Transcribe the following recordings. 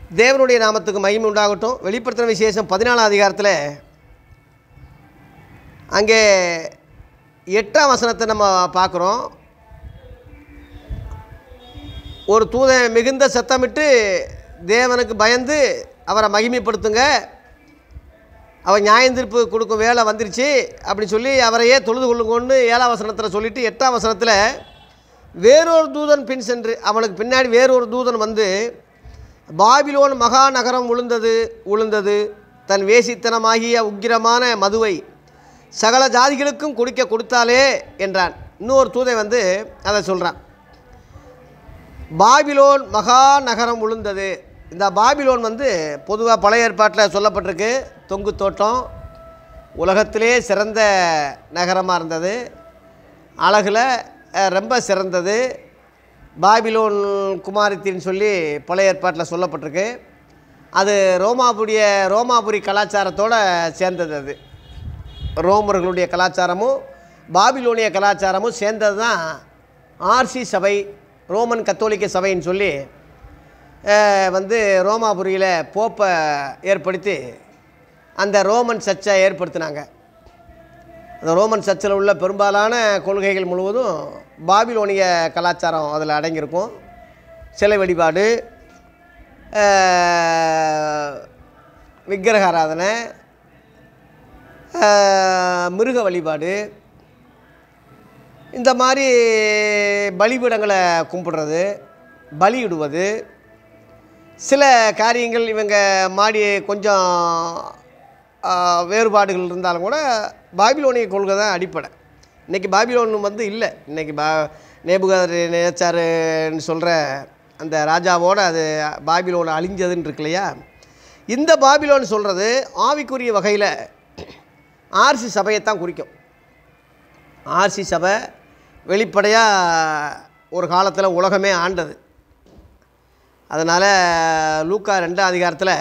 தேவனுடைய நாமத்துக்கு மகிமை உண்டாகட்டும் வெளிப்படுத்தின விசேஷம் பதினாலாம் அதிகாரத்தில் அங்கே எட்டாம் வசனத்தை நம்ம பார்க்குறோம் ஒரு தூதன் மிகுந்த சத்தமிட்டு தேவனுக்கு பயந்து அவரை மகிமைப்படுத்துங்க அவர் நியாயந்தீர்ப்பு கொடுக்கும் வேலை வந்துருச்சு அப்படின்னு சொல்லி அவரையே தொழுது கொள்ளுங்கன்னு ஏழாம் வசனத்தில் சொல்லிட்டு எட்டாம் வசனத்தில் வேறொரு தூதன் பின் சென்று அவனுக்கு பின்னாடி வேறொரு தூதன் வந்து பாபிலோன் மகா நகரம் உளுந்தது உளுந்தது தன் வேசித்தனமாகிய உக்கிரமான மதுவை சகல ஜாதிகளுக்கும் குடிக்க கொடுத்தாலே என்றான் இன்னொரு தூதை வந்து அதை சொல்கிறான் பாபிலோன் மகா நகரம் உளுந்தது இந்த பாபிலோன் வந்து பொதுவாக பழைய ஏற்பாட்டில் சொல்லப்பட்டிருக்கு தொங்கு தோட்டம் உலகத்திலே சிறந்த நகரமாக இருந்தது அழகில் அஹ், ரொம்ப சிறந்தது பாபிலோன் குமாரித்தின்னு சொல்லி பழைய ஏற்பாட்டில் சொல்லப்பட்டிருக்கு அது ரோமாபுரிய ரோமாபுரி கலாச்சாரத்தோடு சேர்ந்தது அது ரோமர்களுடைய கலாச்சாரமும் பாபிலோனிய கலாச்சாரமும் சேர்ந்தது தான் ஆர்சி சபை ரோமன் கத்தோலிக்க சபைன்னு சொல்லி அஹ், வந்து ரோமாபுரியில் போப்பை ஏற்படுத்தி அந்த ரோமன் சர்ச்சை ஏற்படுத்தினாங்க அந்த ரோமன் சர்ச்சில் உள்ள பெரும்பாலான கொள்கைகள் முழுவதும் பாபிலோனிய கலாச்சாரம் அதில் அடங்கியிருக்கும் சிலை வழிபாடு அஹ், விக்கிரக ஆராதனை அஹ், மிருக வழிபாடு இந்த மாதிரி பலிபீடங்களை கும்பிடுறது பலியிடுவது சில காரியங்கள் இவங்க மாடி கொஞ்சம் ஆ, வேறுபாடுகள் இருந்தாலும் கூட பாபிலோனிய கொள்கை தான் அடிப்படை இன்றைக்கி பாபிலோன் வந்து இல்லை இன்றைக்கி பா நேபுகர் நேச்சாருன்னு சொல்கிற அந்த ராஜாவோட அது பாபிலோன் அழிஞ்சதுன்னு இருக்கு இல்லையா இந்த பாபிலோன் சொல்கிறது ஆவிக்குரிய வகையில் ஆர்சி சபையைத்தான் குறிக்கும் ஆர்சி சபை வெளிப்படையாக ஒரு காலத்தில் உலகமே ஆண்டது அதனால் லூக்கா ரெண்டாம் அதிகாரத்தில்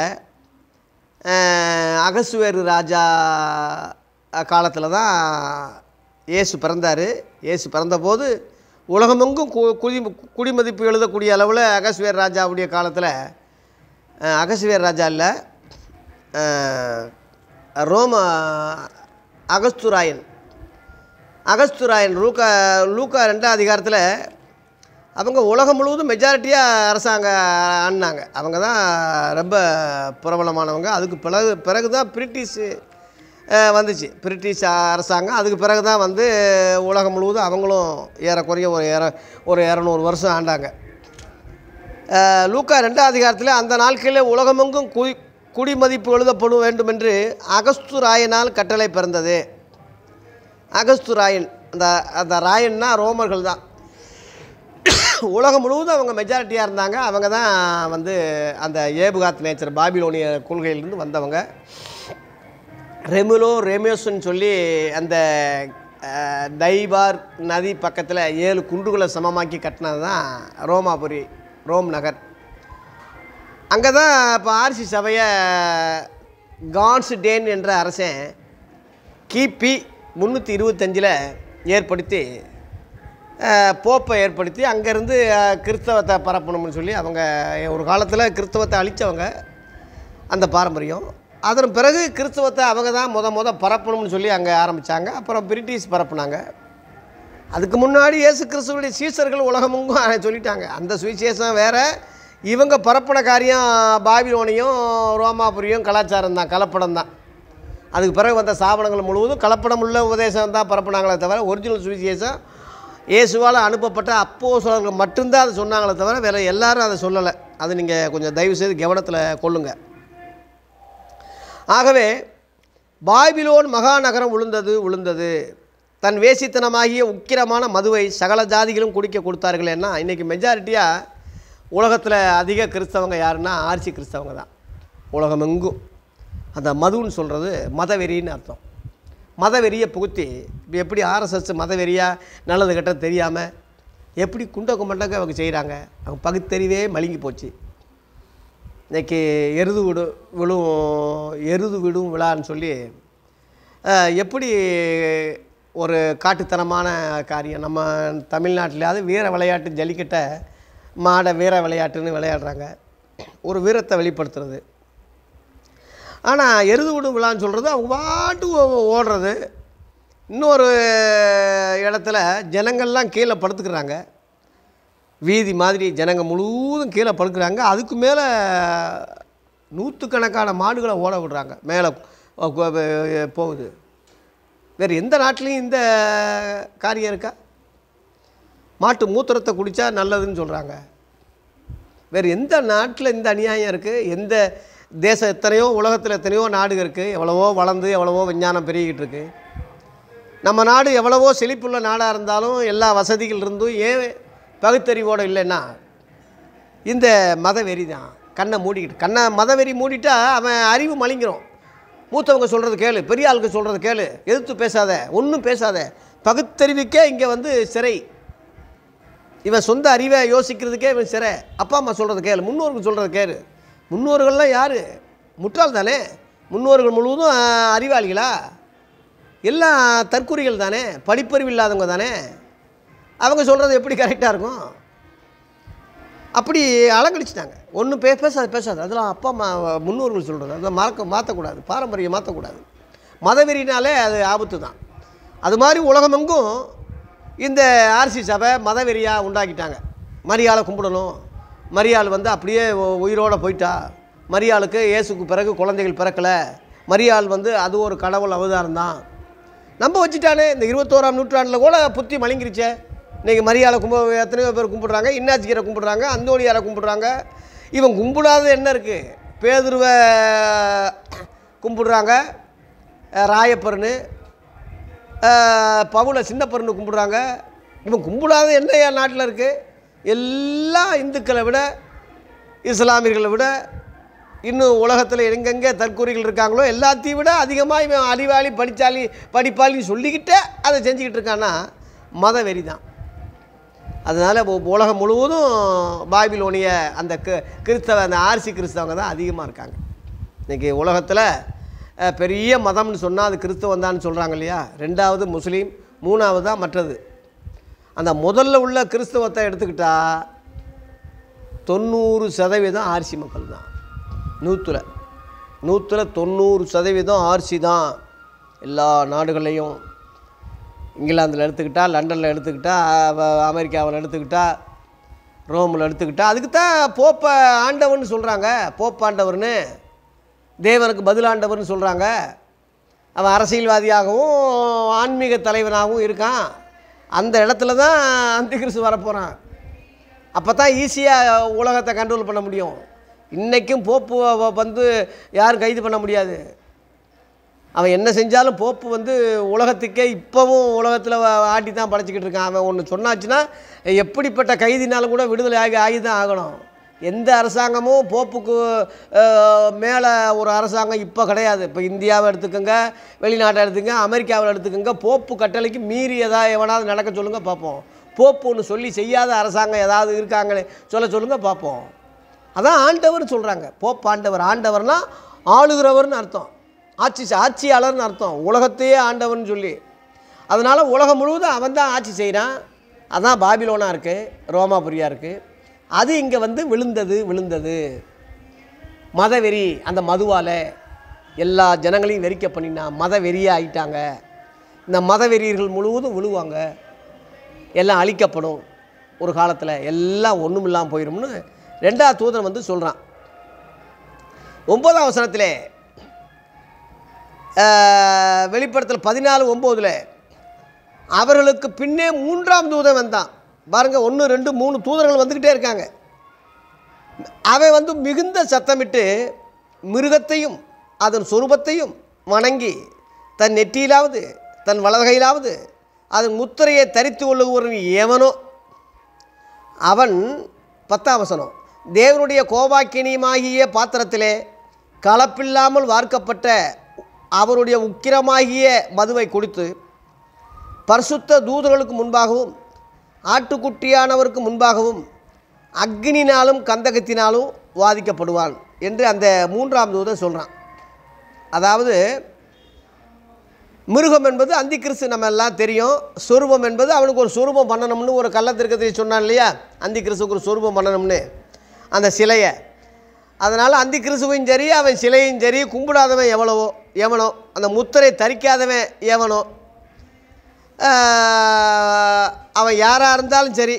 அகசுவேறு ராஜா காலத்தில் தான் இயேசு பிறந்தார் இயேசு பிறந்தபோது உலகமெங்கும் கு குடி குடிமதிப்பு எழுதக்கூடிய அளவில் அகசுவேர் ராஜாவுடைய காலத்தில் அஹ், அகசுவேர் ராஜா இல்லை அஹ், ரோம அகஸ்துராயன் அகஸ்துராயன் லூக்கா லூக்கா ரெண்டாம் அதிகாரத்தில் அவங்க உலகம் முழுவதும் மெஜாரிட்டியாக அரசாங்க ஆடினாங்க அவங்க தான் ரொம்ப பிரபலமானவங்க அதுக்கு பிறகு பிறகு தான் பிரிட்டிஷு அஹ், வந்துச்சு பிரிட்டிஷ் அரசாங்கம் அதுக்கு பிறகு தான் வந்து உலகம் முழுவதும் அவங்களும் ஏறக்குறைய ஒரு ஏற ஒரு இரநூறு வருஷம் ஆண்டாங்க அஹ், லூக்கா ரெண்டாம் அதிகாரத்தில் அந்த நாட்களில் உலகமெங்கும் குடி குடிமதிப்பு எழுதப்படும் வேண்டும் என்று அகஸ்து ராயனால் கட்டளை பிறந்தது அகஸ்து ராயன் அந்த அந்த ராயன்னா ரோமர்கள் தான் உலகம் முழுவதும் அவங்க மெஜாரிட்டியாக இருந்தாங்க அவங்க தான் வந்து அந்த ஏபுகாத் நேச்சர் பாபிலோனிய கொள்கையிலிருந்து வந்தவங்க ரெமுலோ ரெமியோஸ்ன்னு சொல்லி அந்த அஹ், டைபார் நதி பக்கத்தில் ஏழு குன்றுகளை சமமாக்கி கட்டினது தான் ரோமாபுரி ரோம் நகர் அங்கே தான் இப்போ ஆர்சி சபையை கான்ஸ் டேன் என்ற அரசன் கிபி முந்நூற்றி இருபத்தஞ்சில் ஏற்படுத்தி அஹ், போப்பை ஏற்படுத்தி அங்கேருந்து அஹ், கிறிஸ்தவத்தை பரப்பணும்னு சொல்லி அவங்க ஒரு காலத்தில் கிறிஸ்தவத்தை அழித்தவங்க அந்த பாரம்பரியம் அதன் பிறகு கிறிஸ்தவத்தை அவங்க தான் முத முத பரப்பணும்னு சொல்லி அங்கே ஆரம்பித்தாங்க அப்புறம் பிரிட்டிஷ் பரப்புனாங்க அதுக்கு முன்னாடி இயேசு கிறிஸ்துவுடைய சீசர்கள் உலகமெங்கும் சொல்லிட்டாங்க அந்த சுவிசேஷம் வேற இவங்க பரப்பின காரியம் பாபிலோனியும் ரோமாபுரியும் கலாச்சாரம் தான் கலப்படம் தான் அதுக்கு பிறகு வந்த ஸ்தாபனங்கள் முழுவதும் கலப்படம் உள்ள உபதேசம் தான் பரப்புனாங்களே தவிர ஒரிஜினல் சுவிசேஷம் இயேசுவால் அனுப்பப்பட்ட அப்போ மட்டும்தான் அதை சொன்னாங்களே தவிர வேறு எல்லாரும் அதை சொல்லலை அது நீங்கள் கொஞ்சம் தயவு செய்து கவனத்தில் கொள்ளுங்கள் ஆகவே பாபிலோன் மகாநகரம் உளுந்தது உளுந்தது தன் வேசித்தனமாகிய உக்கிரமான மதுவை சகல ஜாதிகளும் குடிக்க கொடுத்தார்கள் ஏன்னா இன்றைக்கி மெஜாரிட்டியாக உலகத்தில் அதிக கிறிஸ்தவங்க யாருன்னா ஆர்சி கிறிஸ்தவங்க தான் உலகமெங்கும் அந்த மதுன்னு சொல்கிறது மதவெறின்னு அர்த்தம் மதவெறியை புகுத்தி இப்போ எப்படி ஆர்எஸ்எஸ் மதவெறியா நல்லது கெட்டது தெரியாமல் எப்படி குண்ட கும்பண்டங்க அவங்க செய்கிறாங்க அவங்க பகுத்தறிவே மழுங்கி போச்சு இன்னைக்கு எருது விடு விழும் எருது விடும் விழான்னு சொல்லி அஹ், எப்படி ஒரு காட்டுத்தனமான காரியம் நம்ம தமிழ்நாட்டிலாவது வீர விளையாட்டு ஜல்லிக்கட்டை மாடை வீர விளையாட்டுன்னு விளையாடுறாங்க ஒரு வீரத்தை வெளிப்படுத்துறது ஆனால் எருது விடும் விழான்னு சொல்கிறது அவங்க பாட்டு ஓ- ஓடுறது இன்னொரு இடத்துல ஜனங்கள்லாம் கீழே படுத்துக்கிறாங்க வீதி மாதிரி ஜனங்க முழுவதும் கீழே படுக்கிறாங்க அதுக்கு மேலே நூற்றுக்கணக்கான மாடுகளை ஓட விடுறாங்க மேலே போகுது வேறு எந்த நாட்டிலையும் இந்த காரியம் இருக்கா மாட்டு மூத்திரத்தை குடித்தா நல்லதுன்னு சொல்கிறாங்க வேறு எந்த நாட்டில் இந்த அநியாயம் இருக்குது எந்த தேசம் எத்தனையோ உலகத்தில் எத்தனையோ நாடுகள் இருக்குது எவ்வளவோ வளர்ந்து எவ்வளவோ விஞ்ஞானம் பெருகிட்டு இருக்கு நம்ம நாடு எவ்வளவோ செழிப்புள்ள நாடாக இருந்தாலும் எல்லா வசதிகள் இருந்தும் ஏன் பகுத்தறிவோடு இல்லைன்னா இந்த மதவெறி தான் கண்ணை மூடிக்கிட்டு கண்ணை மதவெறி மூடிட்டா அவன் அறிவு மலிங்கிறோம் மூத்தவங்க சொல்கிறது கேளு பெரிய ஆளுங்க சொல்கிறது கேளு எதிர்த்து பேசாத ஒன்றும் பேசாத பகுத்தறிவுக்கே இங்கே வந்து சிறை இவன் சொந்த அறிவை யோசிக்கிறதுக்கே இவன் சிறை அப்பா அம்மா சொல்கிறது கேளு முன்னோர்கள் சொல்கிறது கேளு முன்னோர்கள்லாம் யார் முட்டாள் தானே முன்னோர்கள் முழுவதும் ஆஹ், அறிவாளிகளா எல்லாம் தற்குறிகள் தானே படிப்பறிவு இல்லாதவங்க தானே அவங்க சொல்கிறது எப்படி கரெக்டாக இருக்கும் அப்படி அலங்கடிச்சிட்டாங்க ஒன்றும் பே பேசாது பேசாது அதெல்லாம் அப்பா அம்மா முன்னோர்கள் சொல்கிறது அதெல்லாம் மறக்க மாற்றக்கூடாது பாரம்பரியம் மாற்றக்கூடாது மதவெறினாலே அது ஆபத்து தான் அது மாதிரி உலகமெங்கும் இந்த ஆர்சி சபை மதவெறியாக உண்டாக்கிட்டாங்க மரியாதை கும்பிடணும் மரியாள் வந்து அப்படியே உ- உயிரோட போயிட்டா மரியாளுக்கு இயேசுக்கு பிறகு குழந்தைகள் பிறக்கலை மரியாள் வந்து அது ஒரு கடவுள் அவதாரம் தான் நம்ப வச்சுட்டானே இந்த இருபத்தோராம் நூற்றாண்டில் கூட புத்தி மழுங்கிருச்சே இன்றைக்கி மரியாதை கும்ப எத்தனையோ பேர் கும்பிடுறாங்க இன்னாச்சிக்கரை கும்பிடுறாங்க அந்தோணியாரை கும்பிடுறாங்க இவன் கும்பிடாதது என்ன இருக்குது பேதுருவை கும்பிடுறாங்க அஹ் ராயப்பர்னு அஹ் பவுலை சின்னப்பர்னு கும்பிடுறாங்க இவன் கும்பிடாத என்ன என் நாட்டில் இருக்குது எல்லா இந்துக்களை விட இஸ்லாமியர்களை விட இன்னும் உலகத்தில் எங்கெங்கே தற்கூறிகள் இருக்காங்களோ எல்லாத்தையும் விட அதிகமாக இவன் அறிவாளி படித்தாளி படிப்பாளின்னு சொல்லிக்கிட்டே அதை செஞ்சுக்கிட்டு இருக்கான்னா மத வெறி தான் அதனால் உலகம் முழுவதும் பாபிலோனிய அந்த கு கிறிஸ்தவ அந்த ஆர்சி கிறிஸ்தவங்க தான் அதிகமாக இருக்காங்க இன்றைக்கி உலகத்தில் அஹ், பெரிய மதம்னு சொன்னால் அது கிறிஸ்தவம் தான் சொல்கிறாங்க இல்லையா ரெண்டாவது முஸ்லீம் மூணாவது தான் மற்றது அந்த முதல்ல உள்ள கிறிஸ்தவத்தை எடுத்துக்கிட்டா தொண்ணூறு சதவீதம் ஆர்சி மக்கள் தான் நூற்றில் நூற்றில் தொண்ணூறு சதவீதம் ஆர்சி தான் எல்லா நாடுகள்லையும் இங்கிலாந்தில் எடுத்துக்கிட்டா லண்டனில் எடுத்துக்கிட்டா அவ- அமெரிக்காவில் எடுத்துக்கிட்டா ரோமில் எடுத்துக்கிட்டா அதுக்கு தான் போப்ப ஆண்டவர்னு சொல்கிறாங்க போப் ஆண்டவர்னு தேவனுக்கு பதிலாண்டவர்னு சொல்கிறாங்க அவன் அரசியல்வாதியாகவும் ஆன்மீக தலைவனாகவும் இருக்கான் அந்த இடத்துல தான் அந்த கிறிஸ்து வரப்போகிறான் அப்போ தான் ஈஸியாக உலகத்தை கண்ட்ரோல் பண்ண முடியும் இன்றைக்கும் போப்பு வ- வந்து யாரும் கைது பண்ண முடியாது அவன் என்ன செஞ்சாலும் போப்பு வந்து உலகத்துக்கே இப்போவும் உலகத்தில் ஆட்டி தான் படைச்சிக்கிட்டு இருக்கான் அவன் ஒன்று சொன்னாச்சுன்னா எப்படிப்பட்ட கைதினாலும் கூட விடுதலை ஆகி ஆகி தான் ஆகணும் எந்த அரசாங்கமும் போப்புக்கு மேலே ஒரு அரசாங்கம் இப்போ கிடையாது இப்போ இந்தியாவை எடுத்துக்கோங்க வெளிநாட்டை எடுத்துக்கங்க அமெரிக்காவில் எடுத்துக்கோங்க போப்பு கட்டளைக்கு மீறி எதாவது எவனாவது நடக்க சொல்லுங்கள் பார்ப்போம் போப்பு ஒன்று சொல்லி செய்யாத அரசாங்கம் ஏதாவது இருக்காங்களே சொல்ல சொல்லுங்கள் பார்ப்போம் அதான் ஆண்டவர்னு சொல்கிறாங்க போப் ஆண்டவர் ஆண்டவர்னா ஆளுகிறவர்னு அர்த்தம் ஆட்சி ஆட்சியாளர்னு அர்த்தம் உலகத்தையே ஆண்டவர்னு சொல்லி அதனால் உலகம் முழுவதும் அவன் தான் ஆட்சி செய்கிறான் அதான் பாபிலோனா இருக்குது ரோமாபுரியா இருக்குது அது இங்கே வந்து விழுந்தது விழுந்தது மதவெறி அந்த மதுவால் எல்லா ஜனங்களையும் வெறிக்க பண்ணினா மத வெறியாக ஆயிட்டாங்க இந்த மதவெறியர்கள் முழுவதும் விழுவாங்க எல்லாம் அழிக்கப்படும் ஒரு காலத்தில் எல்லாம் ஒன்றும் இல்லாமல் போயிடும்னு ரெண்டாவது தூதன் வந்து சொல்கிறான் ஒன்பதாம் வசனத்திலே ஆஹ், வெளிப்படுத்தல் பதினாலு ஒம்போதில் அவர்களுக்கு பின்னே மூன்றாம் தூதன் வந்தான் பாருங்க ஒன்று ரெண்டு மூணு தூதர்கள் வந்துக்கிட்டே இருக்காங்க அவன் வந்து மிகுந்த சத்தமிட்டு மிருகத்தையும் அதன் சொரூபத்தையும் வணங்கி தன் நெற்றியிலாவது தன் வலகையிலாவது அதன் முத்திரையை தரித்து கொள்ளுகிறவன் எவனோ அவன் பத்தாம் வசனம் தேவனுடைய கோபாக்கினியமாகிய பாத்திரத்திலே கலப்பில்லாமல் வார்க்கப்பட்ட அவருடைய உக்கிரமாகிய மதுவை குடித்து பரிசுத்த தூதர்களுக்கு முன்பாகவும் ஆட்டுக்குட்டியானவருக்கு முன்பாகவும் அக்னினாலும் கந்தகத்தினாலும் வாதிக்கப்படுவான் என்று அந்த மூன்றாம் தூதன் சொல்கிறான் அதாவது மிருகம் என்பது அந்தி கிறிஸ்து நம்ம எல்லாம் தெரியும் சொரூபம் என்பது அவனுக்கு ஒரு சொரூபம் பண்ணணும்னு ஒரு கள்ளத்திற்கத்தை சொன்னான் இல்லையா அந்தி கிறிஸ்துக்கு ஒரு சொரூபம் பண்ணணும்னு அந்த சிலையை அதனால் அந்தி கிறிஸ்துவையும் சரி அவன் சிலையும் சரி கும்பிடாதவன் எவ்வளவோ எவனோ அந்த முத்திரை தரிக்காதவன் எவனோ ஆஹ், அவன் யாராக இருந்தாலும் சரி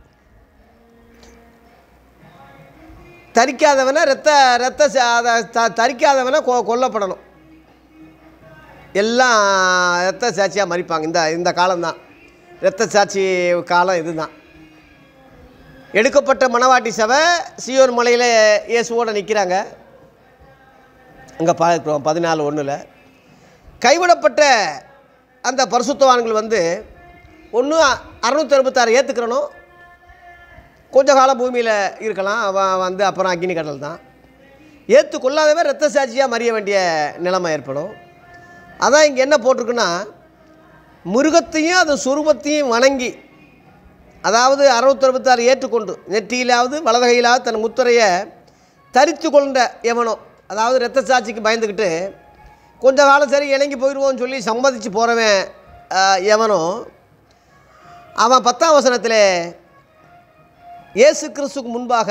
தரிக்காதவனை ரத்த ரத்த ச- அதை த தரிக்காதவனை கொ கொல்லப்படணும் எல்லாம் ரத்த சாட்சியாக மறிப்பாங்க இந்த இந்த காலம்தான் ரத்த சாட்சி காலம் இதுதான் எடுக்கப்பட்ட மணவாட்டி சபை சியோர் மலையில் இயேசுவோடு நிற்கிறாங்க அங்கே பார்க்குறோம் பதினாலு ஒன்றில் கைவிடப்பட்ட அந்த பரிசுத்தவான்கள் வந்து ஒன்று அறுநூற்றி அறுபத்தாறு ஏற்றுக்கிறணும் கொஞ்ச காலம் பூமியில் இருக்கலாம் அவன் வந்து அப்புறம் அக்னி கடல் தான் ஏற்றுக்கொள்ளாதவன் ரத்த சாட்சியாக மறிய வேண்டிய நிலைமை ஏற்படும் அதான் இங்கே என்ன போட்டிருக்குன்னா மிருகத்தையும் அது சுரூபத்தையும் வணங்கி அதாவது அறுநூத்தி அறுபத்தாறு ஏற்றுக்கொண்டு நெற்றியிலாவது வலதகையிலாவது தன் முத்திரையை தரித்து கொண்ட எவனோ அதாவது இரத்த சாட்சிக்கு பயந்துக்கிட்டு கொஞ்ச காலம் சரி இணங்கி போயிடுவோன்னு சொல்லி சம்மதிச்சு போகிறவன் ஆஹ், எவனோ அவன் பத்தாம் வசனத்தில் இயேசு கிறிஸ்துக்கு முன்பாக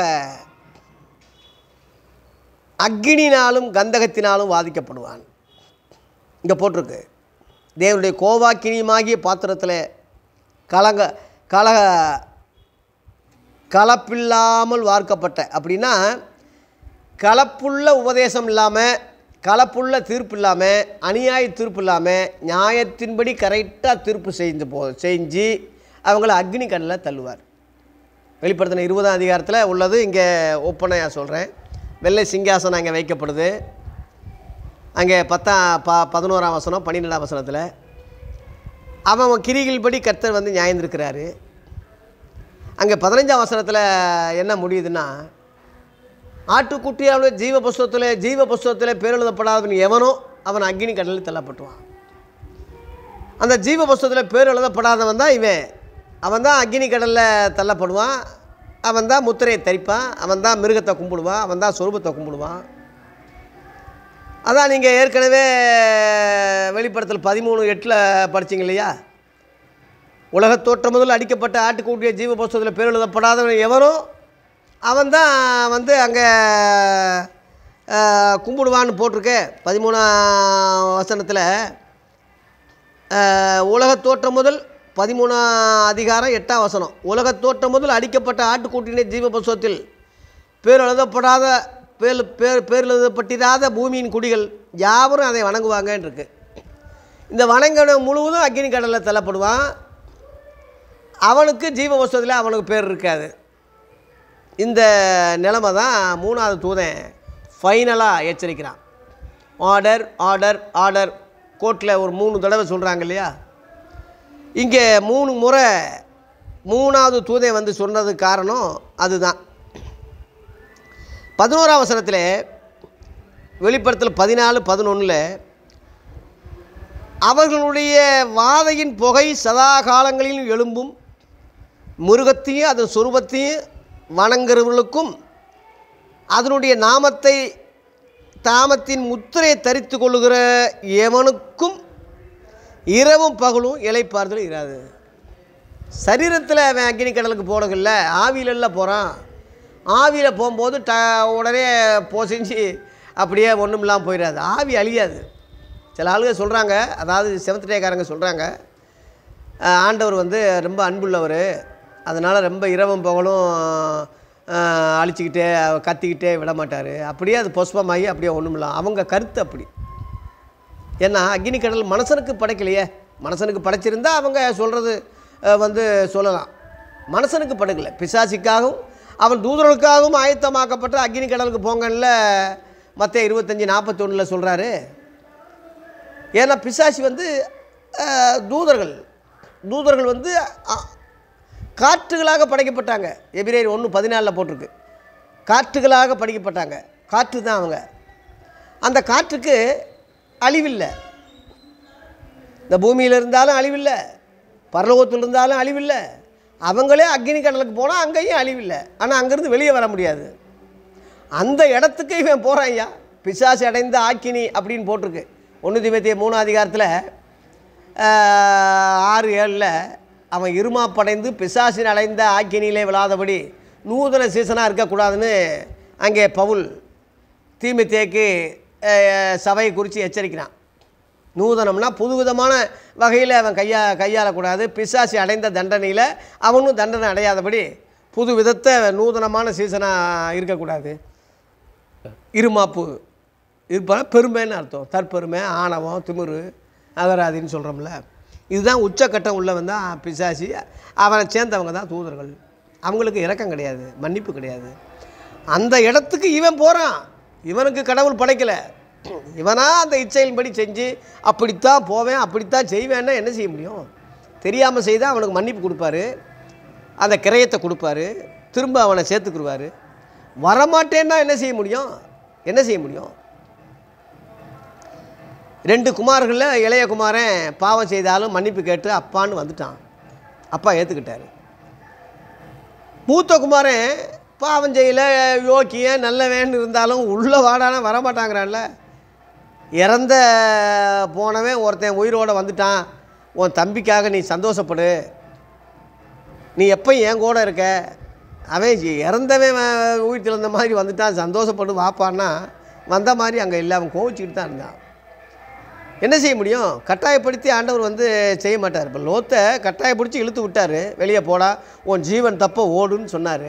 அக்கினினாலும் கந்தகத்தினாலும் வாதிக்கப்படுவான் இங்கே போட்டிருக்கு தேவனுடைய கோவாக்கினியுமாகிய பாத்திரத்தில் கலங்க கலக கலப்பில்லாமல் வார்க்கப்பட்ட அப்படின்னா கலப்புள்ள உபதேசம் இல்லாமல் கலப்புள்ள தீர்ப்பு இல்லாமல் அநியாய தீர்ப்பு இல்லாமல் நியாயத்தின்படி கரெக்டாக தீர்ப்பு செஞ்சு போ செஞ்சு அவங்கள அக்னி கடலில் தள்ளுவார் வெளிப்படுத்தின இருபதாம் அதிகாரத்தில் உள்ளது இங்கே ஒப்பனையாக சொல்கிறேன் வெள்ளை சிங்காசனம் அங்கே வைக்கப்படுது அங்கே பத்தாம் ப பதினோராம் வசனம் பன்னிரெண்டாம் வசனத்தில் அவன் அவன் கிரிகள் படி கர்த்தர் வந்து நியாயந்திருக்கிறாரு அங்கே பதினஞ்சாம் வசனத்தில் என்ன முடியுதுன்னா ஆட்டுக்குட்டியாவுடைய ஜீவ புஸ்தகத்தில் ஜீவ புஸ்தகத்தில் பேரெழுதப்படாதவன் எவனோ அவன் அக்னி கடலில் தள்ளப்பட்டுவான் அந்த ஜீவ புஸ்தகத்தில் பேர் எழுதப்படாதவன் தான் இவன் அவன் தான் அக்னி கடலில் தள்ளப்படுவான் அவன் தான் முத்திரையை தரிப்பான் அவன் தான் மிருகத்தை கும்பிடுவான் அவன் தான் சொரூபத்தை கும்பிடுவான் அதான் நீங்கள் ஏற்கனவே வெளிப்படத்தில் பதிமூணு எட்டில் படிச்சீங்க இல்லையா உலகத் தோற்றம் முதல் அடிக்கப்பட்ட ஆட்டுக்குட்டிய ஜீவ புஸ்தகத்தில் பேர் எழுதப்படாதவன் எவனோ அவன் தான் வந்து அங்கே கும்பிடுவான்னு போட்டிருக்கு பதிமூணாம் வசனத்தில் உலகத் தோற்றம் முதல் பதிமூணாம் அதிகாரம் எட்டாம் வசனம் உலகத் தோற்றம் முதல் அடிக்கப்பட்ட ஆட்டுக்குட்டியினை ஜீவ புஸ்தகத்தில் பேர் எழுதப்படாத பேர் பேர் பேர் எழுதப்பட்டிராத பூமியின் குடிகள் யாவரும் அதை வணங்குவாங்கன்னு இருக்கு இந்த வணங்கணும் முழுவதும் அக்னி கடலில் தள்ளப்படுவான் அவனுக்கு ஜீவ புஸ்தகத்தில் அவனுக்கு பேர் இருக்காது இந்த நிலைமை தான் மூணாவது தூதன் ஃபைனலாக எச்சரிக்கிறான் ஆர்டர் ஆர்டர் ஆர்டர் கோர்ட்டில் ஒரு மூணு தடவை சொல்கிறாங்க இல்லையா இங்கே மூணு முறை மூணாவது தூதன் வந்து சொன்னதுக்கு காரணம் அதுதான் பதினோராம் வசனத்தில் வெளிப்படத்தில் பதினாலு பதினொன்றில் அவர்களுடைய வாதையின் புகை சதா காலங்களிலும் எழும்பும் மிருகத்தையும் அதன் சொரூபத்தையும் வணங்குறவர்களுக்கும் அதனுடைய நாமத்தை தாமத்தின் முத்திரையை தரித்து கொள்ளுகிற எவனுக்கும் இரவும் பகலும் இலைப்பாறுதல் இராது சரீரத்தில் அவன் அக்னி கடலுக்கு போனதில்ல ஆவியிலெல்லாம் போகிறான் ஆவியில் போகும்போது ட உடனே போசிஞ்சு அப்படியே ஒன்றும் இல்லாமல் போயிடாது ஆவி அழியாது சில ஆளுங்க சொல்கிறாங்க அதாவது செவத்துட்டேக்காரங்க சொல்கிறாங்க ஆண்டவர் வந்து ரொம்ப அன்புள்ளவர் அதனால் ரொம்ப இரவும் பகலும் ஆஹ், அழிச்சிக்கிட்டே கத்திக்கிட்டே விட மாட்டார் அப்படியே அது புஷ்பமாகி அப்படியே ஒன்றும் இல்லை அவங்க கருத்து அப்படி ஏன்னா அக்னி கடல் மனுஷனுக்கு படைக்கலையே மனுஷனுக்கு படைச்சிருந்தா அவங்க சொல்கிறது வந்து சொல்லலாம் மனுஷனுக்கு படைக்கல பிசாசிக்காகவும் அவன் தூதர்களுக்காகவும் ஆயத்தமாக்கப்பட்ட அக்னி கடலுக்கு போங்கன்ல மற்ற இருபத்தஞ்சி நாற்பத்தொன்னில் சொல்கிறாரு ஏன்னா பிசாசி வந்து அஹ், தூதர்கள் தூதர்கள் வந்து அ- காற்றுகளாக படைக்கப்பட்டாங்க எபிரேயர் ஒன்று பதினாலில் போட்டிருக்கு காற்றுகளாக படைக்கப்பட்டாங்க காற்று தான் அவங்க அந்த காற்றுக்கு அழிவில்லை இந்த பூமியில் இருந்தாலும் அழிவில்லை பரலோகத்தில் இருந்தாலும் அழிவில்லை அவங்களே அக்னி கடலுக்கு போனால் அங்கேயும் அழிவில்லை ஆனால் அங்கேருந்து வெளியே வர முடியாது அந்த இடத்துக்கு இவன் போகிறான் ஐயா பிசாசு அடைந்த ஆக்கினி அப்படின்னு போட்டிருக்கு ஒன்று திபத்திய மூணு அதிகாரத்தில் ஆஹ், ஆறு ஏழில் அவன் இருமாப்படைந்து பிசாசின் அடைந்த ஆக்கினியிலே விழாதபடி நூதன சீசனாக இருக்கக்கூடாதுன்னு அங்கே பவுல் தீமித்தேக்கு அஹ், சபையை குறித்து எச்சரிக்கிறான் நூதனம்னா புதுவிதமான வகையில் அவன் கையா கையாளக்கூடாது பிசாசி அடைந்த தண்டனையில் அவனும் தண்டனை அடையாதபடி புது விதத்தை நூதனமான சீசனாக இருக்கக்கூடாது இருமாப்பு இருப்பான பெருமைன்னு அர்த்தம் தற்பெருமை ஆணவம் திமிரு அகராதின்னு சொல்கிறோம்ல இதுதான் உச்சக்கட்டம் உள்ளவன் தான் பிசாசி அவனை சேர்ந்தவங்க தான் தூதர்கள் அவங்களுக்கு இரக்கம் கிடையாது மன்னிப்பு கிடையாது அந்த இடத்துக்கு இவன் போகிறான் இவனுக்கு கடவுள் படைக்கலை இவனா அந்த இச்சையின்படி செஞ்சு அப்படித்தான் போவேன் அப்படித்தான் செய்வேன்னா என்ன செய்ய முடியும் தெரியாமல் செய்தால் அவனுக்கு மன்னிப்பு கொடுப்பாரு அந்த கிரயத்தை கொடுப்பாரு திரும்ப அவனை சேர்த்துக்குருவார் வரமாட்டேன்னா என்ன செய்ய முடியும் என்ன செய்ய முடியும் ரெண்டு குமார்களில் இளைய குமாரன் பாவம் செய்தாலும் மன்னிப்பு கேட்டு அப்பான்னு வந்துட்டான் அப்பா ஏற்றுக்கிட்டாரு மூத்த குமாரன் பாவம் செய்யல யோக்கியன் நல்லவன் இருந்தாலும் உள்ள வாடான வரமாட்டாங்கிறான்ல இறந்த போனவன் ஒருத்தன் உயிரோட வந்துட்டான் உன் தம்பிக்காக நீ சந்தோஷப்படு நீ எப்போ என் கூட இருக்க அவன் இ- இறந்தவன் வ- உயிர் திறந்த மாதிரி வந்துட்டான் சந்தோஷப்படு வாப்பான்னா வந்த மாதிரி அங்கே இல்லை அவன் கோவிச்சுக்கிட்டு தான் இருந்தான் என்ன செய்ய முடியும் கட்டாயப்படுத்தி ஆண்டவர் வந்து செய்ய மாட்டார் இப்போ லோத்தை கட்டாயப்படுத்தி இழுத்து விட்டார் வெளியே போடா உன் ஜீவன் தப்ப ஓடுன்னு சொன்னார்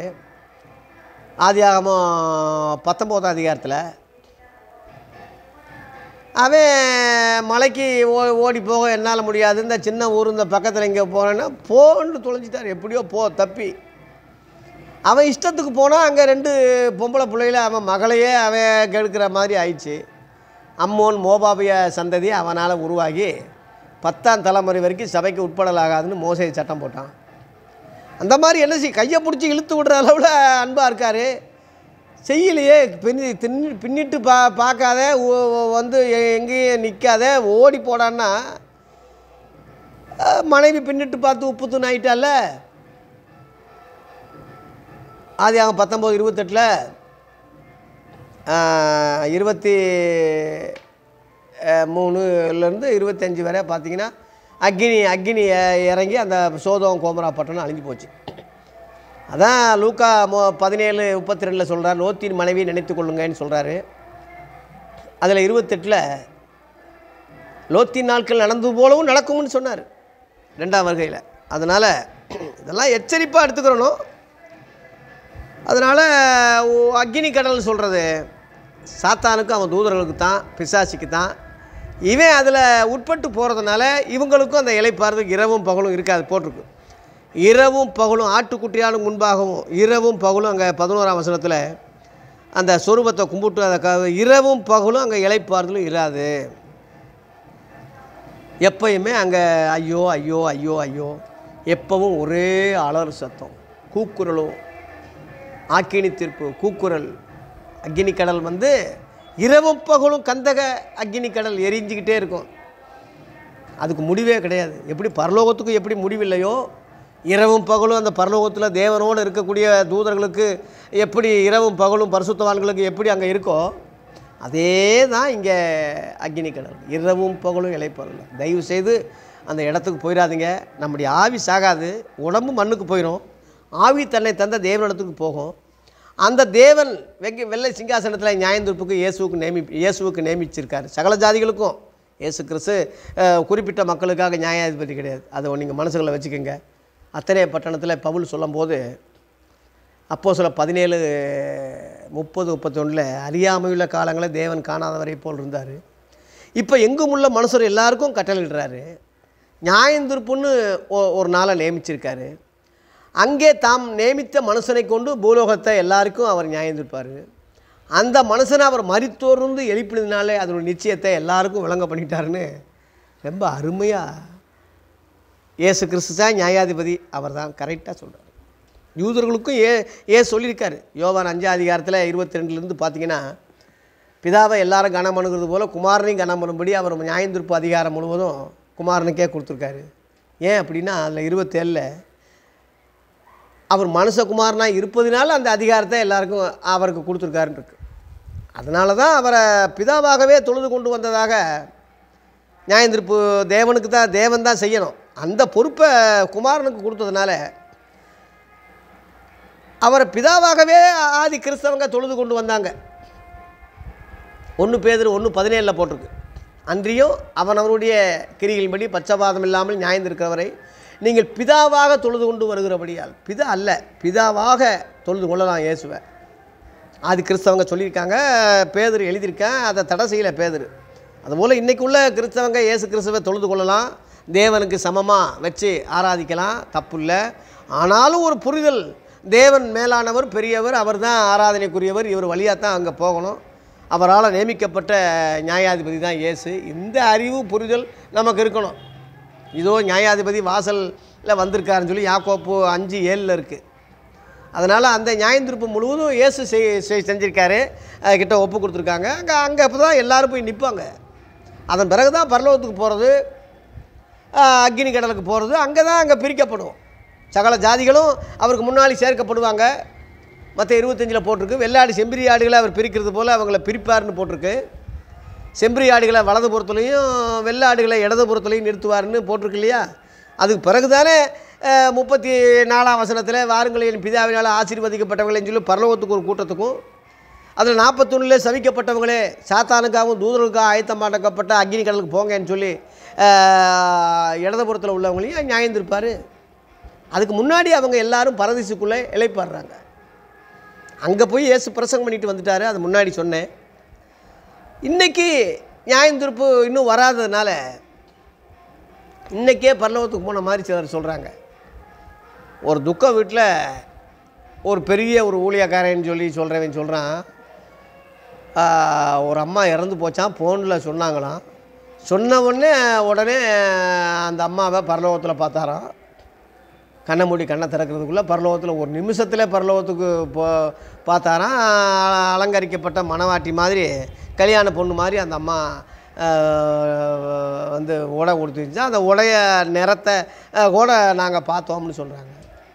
ஆதியாகமம் பத்தொம்போதாம் அதிகாரத்தில் அவன் மலைக்கு ஓ ஓடி போக என்னால் முடியாது இந்த சின்ன ஊர் இந்த பக்கத்தில் இங்கே போகிறேன்னா போன்னு தொலைஞ்சிட்டார் எப்படியோ போ தப்பி அவன் இஷ்டத்துக்கு போனால் அங்கே ரெண்டு பொம்பளை பிள்ளைகள அவன் மகளையே அவன் கெடுக்கிற மாதிரி ஆயிடுச்சு அம்மோன் மோபாபிய சந்ததி அவனால் உருவாகி பத்தாம் தலைமுறை வரைக்கும் சபைக்கு உட்படலாகாதுன்னு மோசை சட்டம் போட்டான் அந்த மாதிரி என்ன செய் கையை பிடிச்சி இழுத்து விடுற அளவில் அன்பாக இருக்கார் செய்யலையே பின்னி தின்னு பின்னிட்டு பா பார்க்காத ஓ- ஓ- வந்து எ- எங்கேயும் நிற்காத ஓடி போடான்னா அஹ், மனைவி பின்னிட்டு பார்த்து உப்பு தூண் ஆயிட்டால ஆதி அவங்க பத்தொம்போது இருபத்தெட்டில் இருபத்தி அஹ், மூணுலேருந்து இருபத்தஞ்சி வரை பார்த்தீங்கன்னா அக்னி அக்னி அஹ், இறங்கி அந்த சோதம் கோமரா பட்டணம் அழிஞ்சு போச்சு அதான் லூக்கா மோ பதினேழு முப்பத்தி ரெண்டில் சொல்கிறார் லோத்தின் மனைவி நினைத்து கொள்ளுங்கன்னு சொல்கிறாரு அதில் இருபத்தெட்டில் லோத்தின் நாட்கள் நடந்தது போலவும் நடக்கும்னு சொன்னார் ரெண்டாம் வருகையில் அதனால் இதெல்லாம் எச்சரிப்பாக எடுத்துக்கிறணும் அதனால் அக்னி கடல் சொல்கிறது சாத்தானுக்கும் அவன் தூதர்களுக்கு தான் பிசாசிக்கு தான் இவன் அதில் உட்பட்டு போகிறதுனால இவங்களுக்கும் அந்த இலைப்பாறுதல் இரவும் பகலும் இருக்காது போட்டிருக்கு இரவும் பகலும் ஆட்டுக்குட்டியாலும் முன்பாகவும் இரவும் பகலும் அங்கே பதினோராம் வசனத்தில் அந்த சொரூபத்தை கும்பிட்டு அதை க இரவும் பகலும் அங்கே இலைப்பாறுதலும் இராது எப்பயுமே அங்கே ஐயோ ஐயோ ஐயோ ஐயோ எப்பவும் ஒரே அலறு சத்தம் கூக்குரலும் ஆக்கினி தீர்ப்பு கூக்குரல் அக்னி கடல் வந்து இரவும் பகலும் கந்தக அக்னி கடல் எரிஞ்சிக்கிட்டே இருக்கும் அதுக்கு முடிவே கிடையாது எப்படி பரலோகத்துக்கு எப்படி முடிவில்லையோ இரவும் பகலும் அந்த பரலோகத்தில் தேவனோடு இருக்கக்கூடிய தூதர்களுக்கு எப்படி இரவும் பகலும் பரிசுத்தவான்களுக்கு எப்படி அங்கே இருக்கோ அதே தான் இங்கே அக்னி கடல் இரவும் பகலும் இழைப்பதில்லை தயவு செய்து அந்த இடத்துக்கு போயிடாதீங்க நம்முடைய ஆவி சாகாது உடம்பு மண்ணுக்கு போயிடும் ஆவி தன்னை தந்த தேவனிடத்துக்கு போகும் அந்த தேவன் வெங்க வெள்ளை சிங்காசனத்தில் நியாயந்திருப்புக்கு இயேசுவுக்கு நேமி இயேசுவுக்கு நியமிச்சிருக்காரு சகல ஜாதிகளுக்கும் இயேசு கிறிஸ்து அஹ், குறிப்பிட்ட மக்களுக்காக நியாயாதிபதி கிடையாது அதை நீங்கள் மனசுகளை வச்சுக்கோங்க அத்தனை பட்டணத்தில் பவுல் சொல்லும்போது அப்போ சில பதினேழு முப்பது முப்பத்தொன்னில் அறியாமையுள்ள காலங்களை தேவன் காணாதவரை போல் இருந்தார் இப்போ எங்கும் உள்ள மனுஷர் எல்லாருக்கும் கட்டளையிடுறாரு நியாயந்திருப்புன்னு ஒ- ஒரு நாளை நியமிச்சிருக்காரு அங்கே தாம் நியமித்த மனுஷனை கொண்டு பூலோகத்தை எல்லாருக்கும் அவர் நியாயந்திருப்பார் அந்த மனுஷனை அவர் மரித்தோர்ந்து எழுப்பினதுனாலே அதனுடைய நிச்சயத்தை எல்லாருக்கும் விளங்க பண்ணிட்டாருன்னு ரொம்ப அருமையாக இயேசு கிறிஸ்து தான் நியாயாதிபதி அவர் தான் கரெக்டாக சொல்கிறார் யூதர்களுக்கும் ஏ ஏ சொல்லியிருக்காரு யோவான் அஞ்சாம் அதிகாரத்தில் இருபத்தி ரெண்டுலேருந்து பார்த்தீங்கன்னா பிதாவை எல்லாரும் கனம் பண்ணுகிறது போல் குமாரனையும் கனம் பண்ணும்படி அவர் நியாயந்திருப்பு அதிகாரம் முழுவதும் குமாரனுக்கே கொடுத்துருக்காரு ஏன் அப்படின்னா அதில் இருபத்தேழில் அவர் மனுஷகுமாரனாக இருப்பதினால அந்த அதிகாரத்தை எல்லாருக்கும் அவருக்கு கொடுத்துருக்காருன்னு இருக்கு அதனால தான் அவரை பிதாவாகவே தொழுது கொண்டு வந்ததாக நியாயந்திருப்பு தேவனுக்கு தான் தேவன் தான் செய்யணும் அந்த பொறுப்பை குமாரனுக்கு கொடுத்ததுனால அவரை பிதாவாகவே ஆதி கிறிஸ்தவங்க தொழுது கொண்டு வந்தாங்க ஒன்று பேதர் ஒன்று பதினேழில் போட்டிருக்கு அன்றியும் அவன் அவருடைய கிரிகளின்படி பச்சபாதம் இல்லாமல் நியாயந்திருக்கிறவரை நீங்கள் பிதாவாக தொழுது கொண்டு வருகிறபடியால் பிதா அல்ல பிதாவாக தொழுது கொள்ளலாம் இயேசுவை அது கிறிஸ்தவங்க சொல்லியிருக்காங்க பேதர் எழுதியிருக்கேன் அதை தடை செய்யலை பேதர் அதுபோல் இன்றைக்கி உள்ள கிறிஸ்தவங்க இயேசு கிறிஸ்துவை தொழுது கொள்ளலாம் தேவனுக்கு சமமாக வச்சு ஆராதிக்கலாம் தப்பு இல்லை ஆனாலும் ஒரு புரிதல் தேவன் மேலானவர் பெரியவர் அவர் தான் ஆராதனைக்குரியவர் இவர் வழியாக தான் அங்கே போகணும் அவரால் நியமிக்கப்பட்ட நியாயாதிபதி தான் இயேசு இந்த அறிவு புரிதல் நமக்கு இருக்கணும் இதோ நியாயாதிபதி வாசலில் வந்திருக்காருன்னு சொல்லி யாக்கோப்பு அஞ்சு ஏழில் இருக்குது அதனால் அந்த நியாயந்திருப்பு முழுவதும் இயேசு செய் செய்- செஞ்சிருக்காரு அஹ் கிட்ட ஒப்பு கொடுத்துருக்காங்க அங்கே அங்கே அப்போ தான் எல்லோரும் போய் நிற்பாங்க அதன் பிறகு தான் பரலோகத்துக்கு போகிறது அக்னி கடலுக்கு போகிறது அங்கே தான் அங்கே பிரிக்கப்படும் சகல ஜாதிகளும் அவருக்கு முன்னாடி சேர்க்கப்படுவாங்க மற்ற இருபத்தஞ்சில் போட்டிருக்கு வெள்ளாடு செம்பிரி ஆடுகளை அவர் பிரிக்கிறது போல் அவங்கள பிரிப்பார்னு போட்டிருக்கு செம்பிரி ஆடுகளை வலது புறத்துலையும் வெள்ளாடுகளை இடது புறத்துலையும் நிறுத்துவார்னு போட்டிருக்கு இல்லையா அதுக்கு பிறகு தானே முப்பத்தி நாலாம் வசனத்தில் வாருங்கள் என் பிதாவினால் ஆசீர்வதிக்கப்பட்டவங்களேன்னு சொல்லி பரலோகத்துக்கு ஒரு கூட்டத்துக்கும் அதில் நாற்பத்தொன்னில் சவிக்கப்பட்டவங்களே சாத்தானுக்காகவும் தூதர்களுக்காக ஆயத்தமாட்டக்கப்பட்ட அக்னி கடலுக்கு போங்கன்னு சொல்லி அஹ், இடதுபுறத்தில் உள்ளவங்களையும் நியாயந்திருப்பார் அதுக்கு முன்னாடி அவங்க எல்லாரும் பரதீசுக்குள்ளே இழைப்பாடுறாங்க அங்கே போய் இயேசு பிரசங்கம் பண்ணிட்டு வந்துட்டாரு அது முன்னாடி சொன்னேன் இன்னைக்கு நியாயந்திருப்பு இன்னும் வராததுனால இன்றைக்கே பரலோகத்துக்கு போன மாதிரி சிலர் சொல்கிறாங்க ஒரு துக்க வீட்டில் ஒரு பெரிய ஒரு ஊழியக்காரன்னு சொல்லி சொல்கிறவன் சொல்கிறான் ஒரு அம்மா இறந்து போச்சான் ஃபோனில் சொன்னாங்களாம் சொன்ன உடனே உடனே அந்த அம்மாவை பரலோகத்தில் பார்த்தாராம் கண்ணை மூடி கண்ணை திறக்கிறதுக்குள்ளே பரலோகத்தில் ஒரு நிமிஷத்தில் பரலோகத்துக்கு போ பார்த்தாராம் அ- அலங்கரிக்கப்பட்ட மணவாட்டி மாதிரி கல்யாண பொண்ணு மாதிரி அந்த அம்மா ஆஹ், வந்து உடை கொடுத்துருந்துச்சு அந்த உடைய நிறத்தை ஆஹ், கூட நாங்கள் பார்த்தோம்னு சொல்கிறாங்க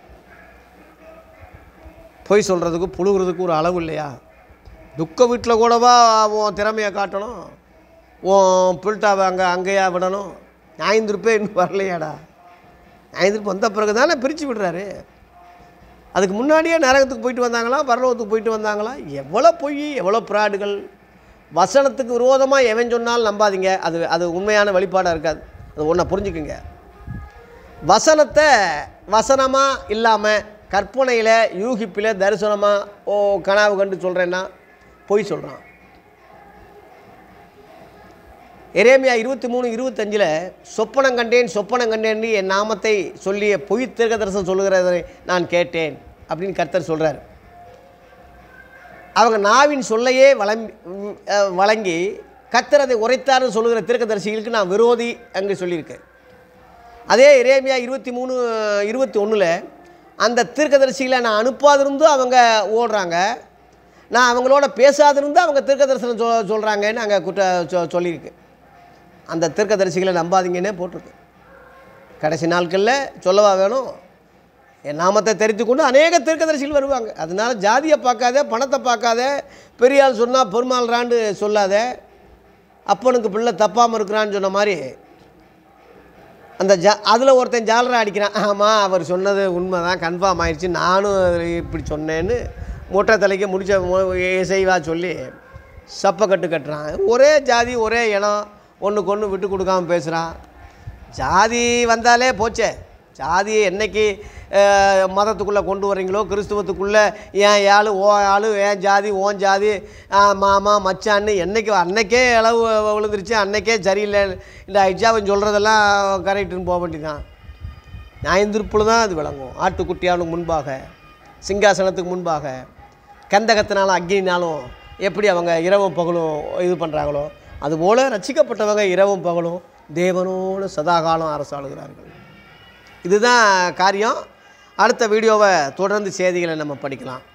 பொய் சொல்கிறதுக்கு புழுகிறதுக்கு ஒரு அளவு இல்லையா துக்க வீட்டில் கூடவா உன் திறமையை காட்டணும் உன் பில்ட்டாவை அங்கே அங்கேயா விடணும் ஞாயிந்திருப்பே இன்னும் வரலையாடா ஞாயிந்திருப்பு வந்த பிறகு தானே பிரித்து விடுறாரு அதுக்கு முன்னாடியே நரகத்துக்கு போயிட்டு வந்தாங்களா பரலோகத்துக்கு போயிட்டு வந்தாங்களா எவ்வளோ பொய் எவ்வளோ பிராடுகள் வசனத்துக்கு விரோதமாக எவன் சொன்னாலும் நம்பாதீங்க அது அது உண்மையான வழிபாடாக இருக்காது அது ஒன்றை புரிஞ்சுக்குங்க வசனத்தை வசனமாக இல்லாமல் கற்பனையில் யூகிப்பில் தரிசனமாக ஓ கனாவு கண்டு சொல்கிறேன்னா பொய் சொல்கிறான் எரேமியா இருபத்தி மூணு இருபத்தஞ்சில் சொப்பனம் கண்டேன் சொப்பனம் கண்டேன் என் நாமத்தை சொல்லிய பொய் தீர்க்கதரிசனம் சொல்லுகிறதை நான் கேட்டேன் அப்படின்னு கர்த்தர் சொல்கிறார் அவங்க நாவின் சொல்லையே வளம் ம், அஹ், வழங்கி கர்த்தர் அதை உரைத்தார்னு சொல்லுகிற தீர்க்கதரிசிகளுக்கு நான் விரோதி அங்கே சொல்லியிருக்கேன் அதே எரேமியா இருபத்தி மூணு இருபத்தி ஒன்றில் அந்த தீர்க்கதரிசிகளை நான் அனுப்பாதிருந்தும் அவங்க ஓடுறாங்க நான் அவங்களோட பேசாதிருந்தும் அவங்க தீர்க்கதரிசனம் சொ சொல்கிறாங்கன்னு அங்கே குற்ற சொ சொல்லியிருக்கு அந்த தீர்க்கதரிசிகளை நம்பாதீங்கன்னே போட்டிருக்கு கடைசி நாட்களில் சொல்லவா வேணும் என் நாமத்தை தெரிந்து கொண்டு அநேக தீர்க்கதரிசிகள் வருவாங்க அதனால ஜாதியை பார்க்காத பணத்தை பார்க்காத பெரிய ஆள் சொன்னால் பெருமாள்றான்னு சொல்லாத அப்பனுக்கு பிள்ளை தப்பாமல் இருக்கிறான்னு சொன்ன மாதிரி அந்த ஜா அதில் ஒருத்தன் ஜாலரை அடிக்கிறான் ஆமாம் அவர் சொன்னது உண்மை தான் கன்ஃபார்ம் ஆயிடுச்சு நானும் இப்படி சொன்னேன்னு மூட்டை தலைக்கு முடிச்ச மு- இசைவா சொல்லி சப்பை கட்டு கட்டுறான் ஒரே ஜாதி ஒரே இனம் ஒன்றுக்கு ஒன்று விட்டு கொடுக்காம பேசுகிறான் ஜாதி வந்தாலே போச்சே ஜாதியை என்னைக்கு மதத்துக்குள்ளே கொண்டு வர்றீங்களோ கிறிஸ்துவத்துக்குள்ளே ஏன் ஆளு ஓ ஆளு ஏன் ஜாதி ஓன் ஜாதி ஆ, மாமா மச்சான்னு என்னைக்கு அன்னைக்கே அளவு விழுந்துருச்சு அன்னைக்கே சரியில்லை இந்த ஐஜாவன் சொல்கிறதெல்லாம் கரெக்டுன்னு போக வேண்டியதான் ஞாயிந்திருப்பில் தான் அது விளங்கும் ஆட்டுக்குட்டியானுக்கு முன்பாக சிங்காசனத்துக்கு முன்பாக கந்தகத்தினாலும் அக்னினாலும் எப்படி அவங்க இரவும் பகலும் இது பண்ணுறாங்களோ அதுபோல் ரட்சிக்கப்பட்டவங்க இரவும் பகலும் தேவனோடு சதாகாலம் அரசாளுகிறார்கள் இதுதான் காரியம் அடுத்த வீடியோவை தொடர்ந்து செய்திகளை நம்ம படிக்கலாம்